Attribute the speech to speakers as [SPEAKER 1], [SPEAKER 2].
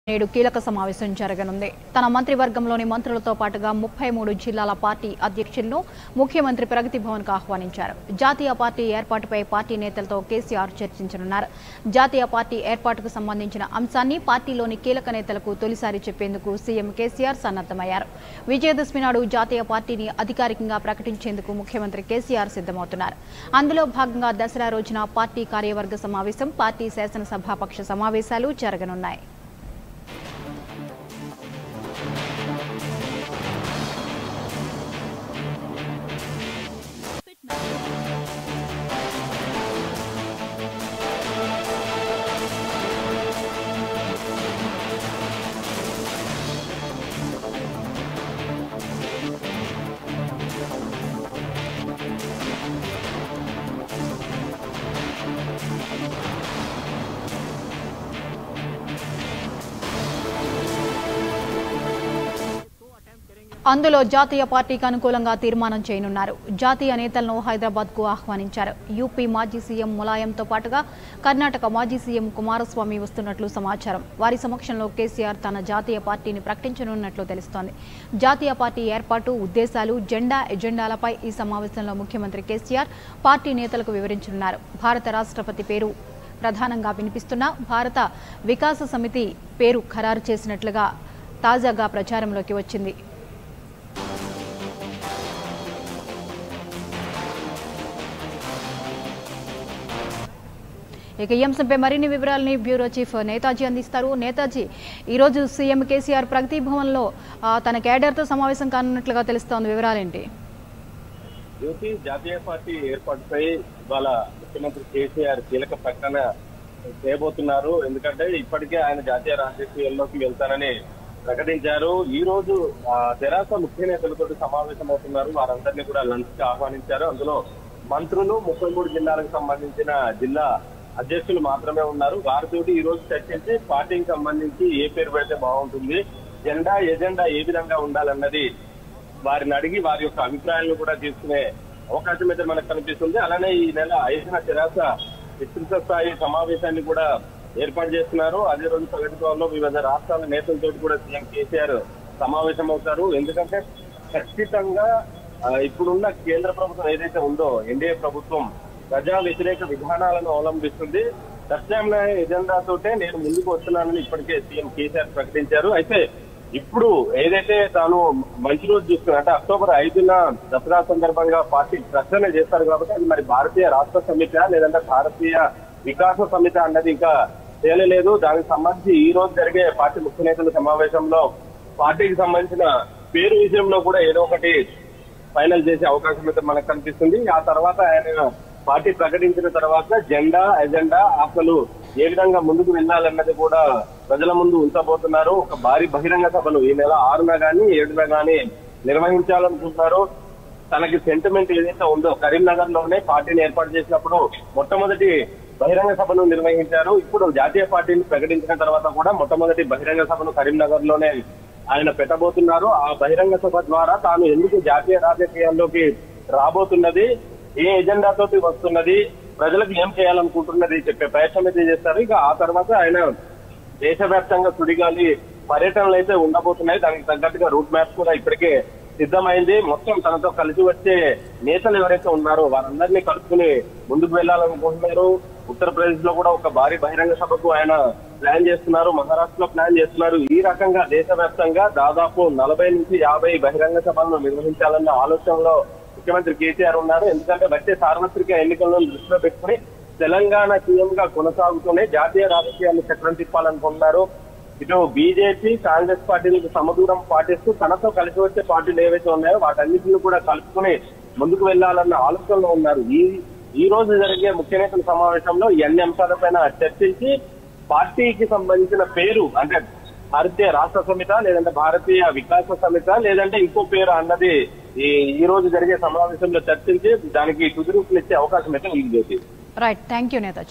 [SPEAKER 1] నేడు కీలక సమావేశం జరగనుంది తన మంత్రివర్గంలోని మంత్రులతో పాటుగా ముప్పై మూడు జిల్లాల పార్టీ అధ్యక్షులను ముఖ్యమంత్రి ప్రగతి భవన్ కు ఆహ్వానించారు జాతీయ పార్టీ ఏర్పాటుపై పార్టీ నేతలతో కేసీఆర్ చర్చించనున్నారు జాతీయ పార్టీ ఏర్పాటుకు సంబంధించిన అంశాన్ని పార్టీలోని కీలక నేతలకు తొలిసారి చెప్పేందుకు సీఎం కేసీఆర్ సన్నద్దమయ్యారు విజయదశమి నాడు జాతీయ పార్టీని అధికారికంగా ప్రకటించేందుకు ముఖ్యమంత్రి కేసీఆర్ సిద్ధమవుతున్నారు అందులో భాగంగా దసరా రోజున పార్టీ కార్యవర్గ సమావేశం పార్టీ శాసనసభాపక్ష సమావేశాలు జరగనున్నాయి అందులో జాతీయ పార్టీకి అనుకూలంగా తీర్మానం చేయనున్నారు జాతీయ నేతలను హైదరాబాద్ కు ఆహ్వానించారు యూపీ మాజీ సీఎం ములాయంతో పాటుగా కర్ణాటక మాజీ సీఎం కుమారస్వామి వస్తున్నట్లు సమాచారం వారి సమక్షంలో కేసీఆర్ తన జాతీయ పార్టీని ప్రకటించనున్నట్లు తెలుస్తోంది జాతీయ పార్టీ ఏర్పాటు ఉద్దేశాలు జెండా ఎజెండాలపై ఈ సమావేశంలో ముఖ్యమంత్రి కేసీఆర్ పార్టీ నేతలకు వివరించనున్నారు భారత రాష్ట్రపతి పేరు ప్రధానంగా వినిపిస్తున్న భారత వికాస సమితి పేరు ఖరారు చేసినట్లుగా తాజాగా ప్రచారంలోకి వచ్చింది ఇక ఈ అంశంపై మరిన్ని వివరాలని బ్యూరో చీఫ్ నేతాజీ అందిస్తారు నేతాజీ ఈరోజు సీఎం కేసీఆర్ ప్రగతి భవన్లో ఆ, తన కేడర్తో సమావేశం కానున్నట్లుగా తెలుస్తోంది వివరాలేంటి
[SPEAKER 2] జ్యోతి జాతీయ పార్టీ ఏర్పాటుపై ఇవాళ ముఖ్యమంత్రి కేసీఆర్ కీలక ప్రకటన చేయబోతున్నారు ఎందుకంటే ఇప్పటికే ఆయన జాతీయ రాజకీయాల్లోకి వెళ్తానని ప్రకటించారు ఈ రోజు ఆ, తెరాస ముఖ్య నేతలతో సమావేశం అవుతున్నారు వారందరినీ కూడా లంచ్ కి ఆహ్వానించారు అందులో మంత్రులు ముప్పై మూడు జిల్లాలకు సంబంధించిన జిల్లా అధ్యక్షులు మాత్రమే ఉన్నారు వారితోటి ఈ రోజు చర్చించి పార్టీకి సంబంధించి ఏ పేరు పెడితే బాగుంటుంది జెండా ఎజెండా ఏ విధంగా ఉండాలన్నది వారిని అడిగి వారి యొక్క అభిప్రాయాలను కూడా తీసుకునే అవకాశం అయితే మనకు కనిపిస్తుంది అలానే ఈ నెల ఐదున తెరాస విస్తృత స్థాయి సమావేశాన్ని కూడా ఏర్పాటు చేస్తున్నారు అదే రోజు ప్రగతి భవన్లో వివిధ రాష్ట్రాల నేతలతో కూడా సీఎం కేసీఆర్ సమావేశం అవుతారు ఎందుకంటే ఖచ్చితంగా ఆ, ఇప్పుడున్న కేంద్ర ప్రభుత్వం ఏదైతే ఉందో ఎన్డీఏ ప్రభుత్వం ప్రజా వ్యతిరేక విధానాలను అవలంబిస్తుంది ప్రత్యామ్నాయ ఎజెండాతోటే నేను ముందుకు వస్తున్నానని ఇప్పటికే సీఎం కేసీఆర్ ప్రకటించారు అయితే ఇప్పుడు ఏదైతే తాను మంచి రోజు చూస్తున్నా అంటే అక్టోబర్ ఐదున దసరా సందర్భంగా పార్టీ ప్రకటన చేస్తారు కాబట్టి అది మరి భారతీయ రాష్ట్ర సమితి లేదంటే భారతీయ వికాస సమితి అన్నది ఇంకా తేలలేదు దానికి సంబంధించి ఈ రోజు జరిగే పార్టీ ముఖ్య నేతల సమావేశంలో పార్టీకి సంబంధించిన పేరు విషయంలో కూడా ఏదో ఒకటి ఫైనల్ చేసే అవకాశం అయితే మనకు కనిపిస్తుంది ఆ తర్వాత ఆయన పార్టీ ప్రకటించిన తర్వాత జెండా ఎజెండా అసలు ఏ విధంగా ముందుకు వెళ్ళాలన్నది కూడా ప్రజల ముందు ఉంచబోతున్నారు ఒక భారీ బహిరంగ సభను ఈ నెల ఆరున గాని ఏడున గాని నిర్వహించాలనుకుంటున్నారు తనకి సెంటిమెంట్ ఏదైతే ఉందో కరీంనగర్ లోనే పార్టీని ఏర్పాటు చేసినప్పుడు మొట్టమొదటి బహిరంగ సభను నిర్వహించారు ఇప్పుడు జాతీయ పార్టీని ప్రకటించిన తర్వాత కూడా మొట్టమొదటి బహిరంగ సభను కరీంనగర్ లోనే ఆయన పెట్టబోతున్నారు ఆ బహిరంగ సభ ద్వారా తాను ఎందుకు జాతీయ రాజకీయాల్లోకి రాబోతున్నది ఏ ఎజెండా తోటి వస్తున్నది ప్రజలకు ఏం చేయాలనుకుంటున్నది చెప్పే ప్రయత్నం అయితే చేస్తారు ఇక ఆ తర్వాత ఆయన దేశవ్యాప్తంగా సుడిగాలి పర్యటనలు అయితే ఉండబోతున్నాయి దానికి తగ్గట్టుగా రూట్ మ్యాప్ కూడా ఇప్పటికే సిద్ధమైంది మొత్తం తనతో కలిసి వచ్చే నేతలు ఎవరైతే ఉన్నారో వారందరినీ కలుపుకుని ముందుకు వెళ్ళాలనుకుంటున్నారు ఉత్తరప్రదేశ్ లో కూడా ఒక భారీ బహిరంగ సభకు ఆయన ప్లాన్ చేస్తున్నారు మహారాష్ట్రలో ప్లాన్ చేస్తున్నారు ఈ రకంగా దేశవ్యాప్తంగా దాదాపు నలభై నుంచి యాభై బహిరంగ సభలను నిర్వహించాలన్న ఆలోచనలో ముఖ్యమంత్రి కేసీఆర్ ఉన్నారు ఎందుకంటే వచ్చే సార్వత్రిక ఎన్నికలను దృష్టిలో పెట్టుకుని తెలంగాణ సీఎం గా కొనసాగుతూనే జాతీయ రాజకీయాన్ని చక్రం తిప్పాలనుకుంటున్నారు ఇటు బీజేపీ కాంగ్రెస్ పార్టీలకు సమదూరం పాటిస్తూ తనతో కలిసి వచ్చే పార్టీలు ఏవైతే ఉన్నాయో వాటన్నిటిని కూడా కలుపుకుని ముందుకు వెళ్లాలన్న ఆలోచనలో ఉన్నారు ఈ ఈ రోజు జరిగే ముఖ్య నేతల సమావేశంలో ఈ అన్ని అంశాలపైన చర్చించి పార్టీకి సంబంధించిన పేరు అంటే భారతీయ రాష్ట్ర సమిత లేదంటే భారతీయ వికాస సమిత లేదంటే ఇంకో పేరు అన్నది ఈ ఈ రోజు జరిగే సమావేశంలో చర్చించి దానికి కుదురుకునిచ్చే అవకాశం అయితే ఉంది Jyoti
[SPEAKER 1] right thank you Netaji